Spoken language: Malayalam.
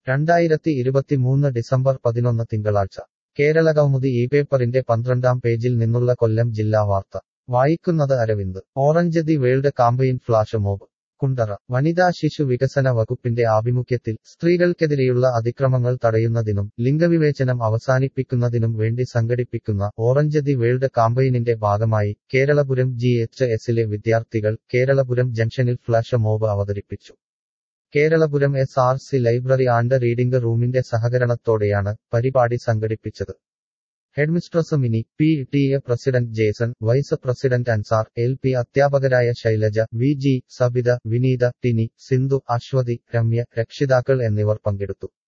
രണ്ടായിരത്തി ഇരുപത്തിമൂന്ന് ഡിസംബർ പതിനൊന്ന് തിങ്കളാഴ്ച കേരളകൗമുദി ഈ പേപ്പറിന്റെ പന്ത്രണ്ടാം പേജിൽ നിന്നുള്ള കൊല്ലം ജില്ലാ വാർത്ത വായിക്കുന്നത് Aravind orange the world campaign flash mob Kundara വനിതാ ശിശു വികസന വകുപ്പിന്റെ ആഭിമുഖ്യത്തിൽ സ്ത്രീകൾക്കെതിരെയുള്ള അതിക്രമങ്ങൾ തടയുന്നതിനും ലിംഗവിവേചനം അവസാനിപ്പിക്കുന്നതിനും വേണ്ടി സംഘടിപ്പിക്കുന്ന ഓറഞ്ച് ദി വേൾഡ് കാമ്പയിനിന്റെ ഭാഗമായി കേരളപുരം ജി എച്ച് എസിലെ വിദ്യാർത്ഥികൾ കേരളപുരം ജംഗ്ഷനിൽ ഫ്ലാഷ് മോബ് അവതരിപ്പിച്ചു Keralapuram S R C library and reading റൂമിന്റെ സഹകരണത്തോടെയാണ് പരിപാടി സംഘടിപ്പിച്ചത് headmistress Mini P T A president Jason vice president Ansar L P അധ്യാപകരായ ശൈലജ വി ജി സബിത വിനീത ടിനി സിന്ധു അശ്വതി രമ്യ രക്ഷിതാക്കൾ എന്നിവർ പങ്കെടുത്തു